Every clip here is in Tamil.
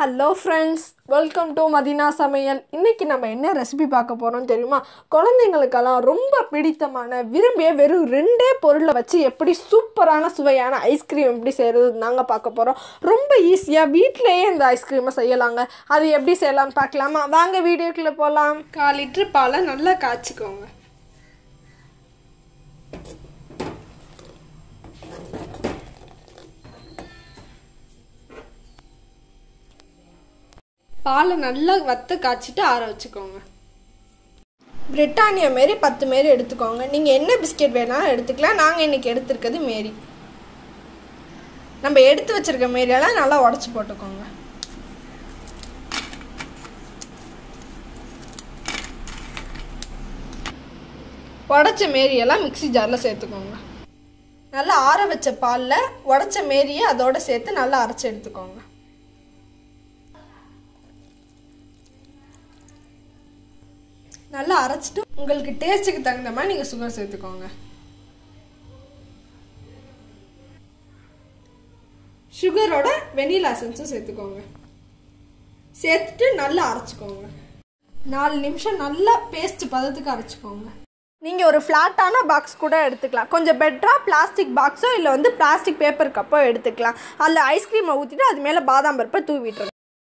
hello friends welcome to Madina சமையல் இன்றைக்கி நம்ம என்ன ரெசிபி பார்க்க போகிறோம் தெரியுமா குழந்தைங்களுக்கெல்லாம் ரொம்ப பிடித்தமான விரும்பிய வெறும் ரெண்டே பொருளை வச்சு எப்படி சூப்பரான சுவையான ஐஸ்கிரீம் எப்படி செய்கிறது நாங்கள் பார்க்க போகிறோம் ரொம்ப ஈஸியாக வீட்டிலேயே இந்த ஐஸ்கிரீமை செய்யலாங்க அது எப்படி செய்யலாம்னு பார்க்கலாமா வாங்க வீடியோக்குள்ளே போகலாம் கால் லிட்ரு பாலை நல்லா காய்ச்சிக்கோங்க பாலை நல்லா வத்த காய்ச்சிட்டு ஆற வச்சுக்கோங்க பிரிட்டானியா மாரி பத்து மாரி எடுத்துக்கோங்க நீங்கள் என்ன பிஸ்கெட் வேணாலும் எடுத்துக்கலாம் நாங்கள் இன்றைக்கி எடுத்துருக்கிறது மாரி நம்ம எடுத்து வச்சுருக்க மாரியெல்லாம் நல்லா உடச்சி போட்டுக்கோங்க உடச்ச மாரியெல்லாம் மிக்சி ஜாரில் சேர்த்துக்கோங்க நல்லா ஆற வச்ச பாலில் உடச்ச மாரியை அதோடு சேர்த்து நல்லா அரைச்சி எடுத்துக்கோங்க நல்லா அரைச்சிட்டு உங்களுக்கு டேஸ்ட்டுக்கு தகுந்த மாதிரி நீங்கள் சுகர் சேர்த்துக்கோங்க சுகரோட வெனிலா எசன்ஸும் சேர்த்துக்கோங்க சேர்த்துட்டு நல்லா அரைச்சிக்கோங்க நாலு நிமிஷம் நல்லா பேஸ்ட் பதத்துக்கு அரைச்சிக்கோங்க நீங்கள் ஒரு ஃப்ளாட்டான பாக்ஸ் கூட எடுத்துக்கலாம் கொஞ்சம் பெட்டராக பிளாஸ்டிக் பாக்ஸோ இல்லை வந்து பிளாஸ்டிக் பேப்பர் கப்போ எடுத்துக்கலாம் அதில் ஐஸ்கிரீமை ஊற்றிட்டு அது மேலே பாதாம் பருப்பை தூவிட்டுருங்க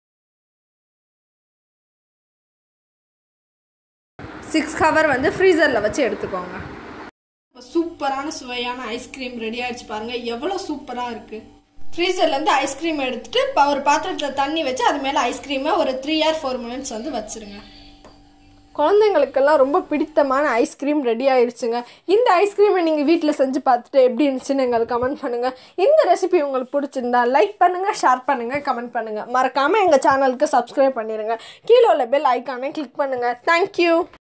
சிக்ஸ் ஹவர் வந்து ஃப்ரீசரில் வச்சு எடுத்துக்கோங்க சூப்பரான சுவையான ஐஸ்கிரீம் ரெடி ஆயிடுச்சு பாருங்கள் எவ்வளோ சூப்பராக இருக்குது ஃப்ரீசர்லேருந்து ஐஸ்கிரீம் எடுத்துட்டு இப்போ ஒரு பாத்திரத்தில் தண்ணி வச்சு அது மேலே ஐஸ்கிரீமை ஒரு த்ரீ ஆர் ஃபோர் மினிட்ஸ் வந்து வச்சுருங்க குழந்தைங்களுக்கெல்லாம் ரொம்ப பிடித்தமான ஐஸ்கிரீம் ரெடி ஆயிடுச்சுங்க இந்த ஐஸ்கிரீமை நீங்கள் வீட்டில் செஞ்சு பார்த்துட்டு எப்படி இருந்துச்சுன்னு எங்களுக்கு கமெண்ட் பண்ணுங்கள் இந்த ரெசிபி உங்களுக்கு பிடிச்சிருந்தா லைக் பண்ணுங்கள் ஷேர் பண்ணுங்கள் கமெண்ட் பண்ணுங்கள் மறக்காமல் எங்கள் சேனலுக்கு சப்ஸ்கிரைப் பண்ணிடுங்க கீழே உள்ள பெல் ஐக்கானை கிளிக் பண்ணுங்கள் தேங்க்யூ